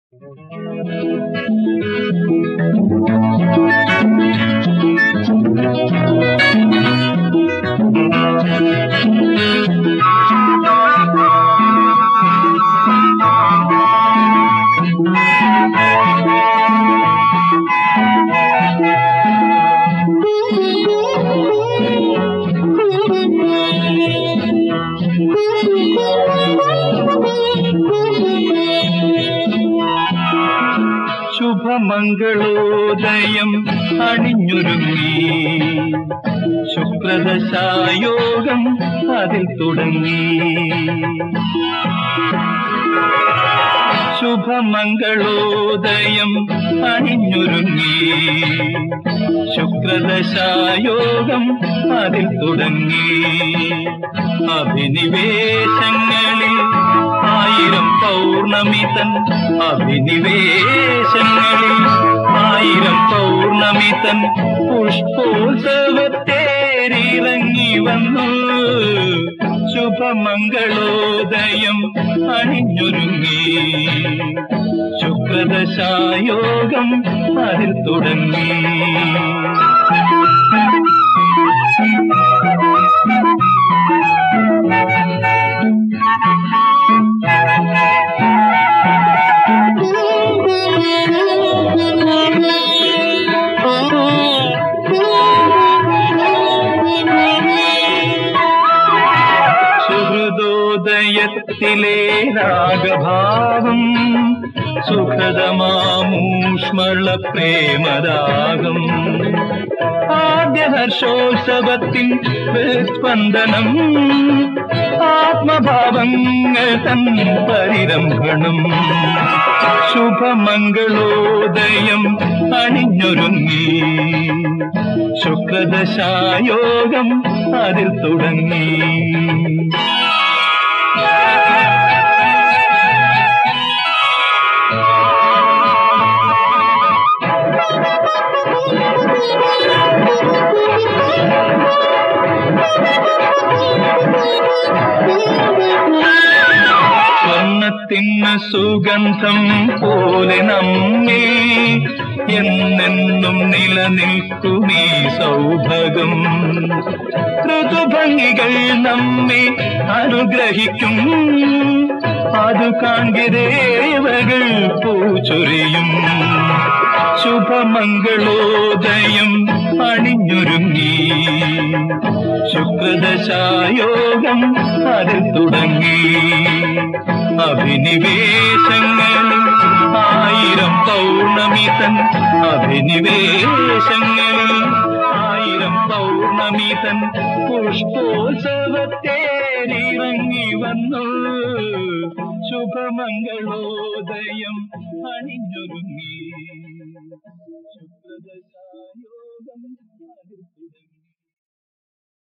ശുഭമംഗളോദയം അണിഞ്ഞൊരുങ്ങി ശുക്രദശായോഗം അതിൽ തുടങ്ങി ശുഭമംഗളോദയം അണിഞ്ഞൊരുങ്ങി ശുക്രദശായോഗം അതിൽ തുടങ്ങി അഭിനിവേശങ്ങളിൽ ആയിരം പൗർണമി തൻ അഭിനിവേശങ്ങളിൽ ആയിരം പൗർണമി തൻ പുഷ്പോത്സവത്തേരിറങ്ങി വന്നു ശുഭമംഗളോദയം അണിഞ്ഞൊരുങ്ങി ശുക്രദശായോഗം അതിൽ തുടങ്ങി സുഹൃദോദയത്തിലെ രാഗഭാവം സുഖതമാമൂഷ്മള പ്രേമരാഗം ആദ്യ ഹർഷോത്സവത്തിൻ സ്പന്ദനം ആത്മഭാവങ്ങൾ തൻ പരിരംഭണം ശുഭമംഗളോദയം അണിഞ്ഞൊരുങ്ങി ശുക്രദശായോഗം അതിൽ തുടങ്ങി സ്വർണത്തിന് സുഗന്ധം പോലെ നമ്മെ എന്നെന്നും നിലനിൽക്കുമീ സൗഭകം ഋതുഭംഗികൾ നമ്മെ അനുഗ്രഹിക്കും അത് കാൺകിരേവകൾ പൂച്ചൊരിയും ശുഭമംഗളോദയം അണിഞ്ഞൊരുങ്ങി ശുക്രദശായോഗം അതിൽ തുടങ്ങി അഭിനിവേശങ്ങളിൽ ആയിരം പൗർണമി തൻ അഭിനിവേശങ്ങളിൽ ആയിരം പൗർണമി തൻ പുഷ്പോത്സവത്തേരിറങ്ങി വന്നു ശുഭമംഗളോദയം അണിഞ്ഞൊരുങ്ങി